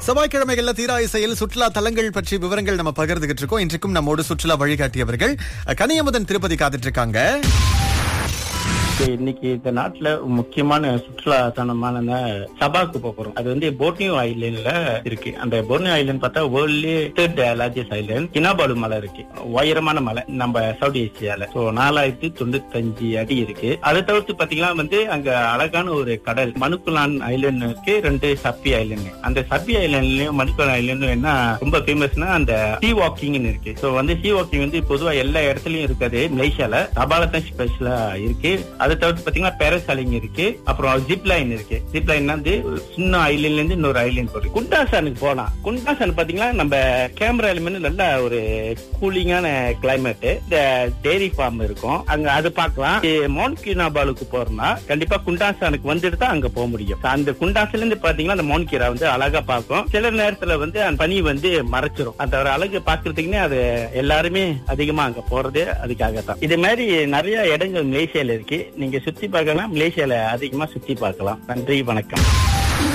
செவ்வாய்க்கிழமைகள்ல தீரா இசையில் சுற்றுலா தலங்கள் பற்றி விவரங்கள் நம்ம பகிர்ந்துகிட்டு இருக்கோம் இன்றைக்கும் நம்மோடு சுற்றுலா வழிகாட்டியவர்கள் கனியமுதன் திருப்பதி காத்துட்டு இருக்காங்க இன்னைக்கு இந்த நாட்டுல முக்கியமான சுற்றுலா தனமான சபாக்கு போறோம் அது வந்து போர்னியோ ஐலண்ட்ல இருக்கு அந்த போர்னியோ ஐலண்ட் பார்த்தா வேர்ல்ட்லயே தேர்ட் லார்ஜஸ்ட் ஐலண்ட் கினாபாலு மலை இருக்கு உயரமான மலை நம்ம சவுத் ஏசியால சோ நாலாயிரத்தி தொண்ணூத்தஞ்சு அடி இருக்கு அதை தவிர்த்து பாத்தீங்கன்னா வந்து அங்க அழகான ஒரு கடல் மணுக்குலான் ஐலண்ட் இருக்கு ரெண்டு சப்பி ஐலண்ட் அந்த சப்பி ஐலண்ட்லயும் மணுக்குலான் ஐலண்டும் என்ன ரொம்ப ஃபேமஸ்னா அந்த சீ வாக்கிங் இருக்கு சோ வந்து சீ வாக்கிங் வந்து பொதுவா எல்லா இடத்துலயும் இருக்காது மலேசியால தபால தான் ஸ்பெஷலா இருக்கு அதை தவிர்த்து பாத்தீங்கன்னா பேரசாலிங் இருக்கு அப்புறம் ஜிப் லைன் இருக்கு ஜிப் லைன் வந்து சின்ன ஐலண்ட்ல இருந்து இன்னொரு ஐலண்ட் போகுது குண்டாசானுக்கு போலாம் குண்டாசான் பாத்தீங்கன்னா நம்ம கேமரால வந்து நல்ல ஒரு கூலிங்கான கிளைமேட் இந்த டெய்ரி ஃபார்ம் இருக்கும் அங்க அது பார்க்கலாம் மவுண்ட் கினாபாலுக்கு போறோம்னா கண்டிப்பா குண்டாசானுக்கு வந்துட்டு தான் அங்க போக முடியும் அந்த குண்டாசில இருந்து பாத்தீங்கன்னா அந்த மவுண்ட் கீரா வந்து அழகா பார்க்கும் சில நேரத்துல வந்து அந்த பனி வந்து மறைச்சிரும் அந்த ஒரு அழகு பாக்குறதுக்குன்னே அது எல்லாருமே அதிகமா அங்க போறது அதுக்காக தான் இது மாதிரி நிறைய இடங்கள் மலேசியால இருக்கு நீங்க சுத்தி பார்க்கலாம் மலேசியால அதிகமா சுத்தி பார்க்கலாம் நன்றி வணக்கம்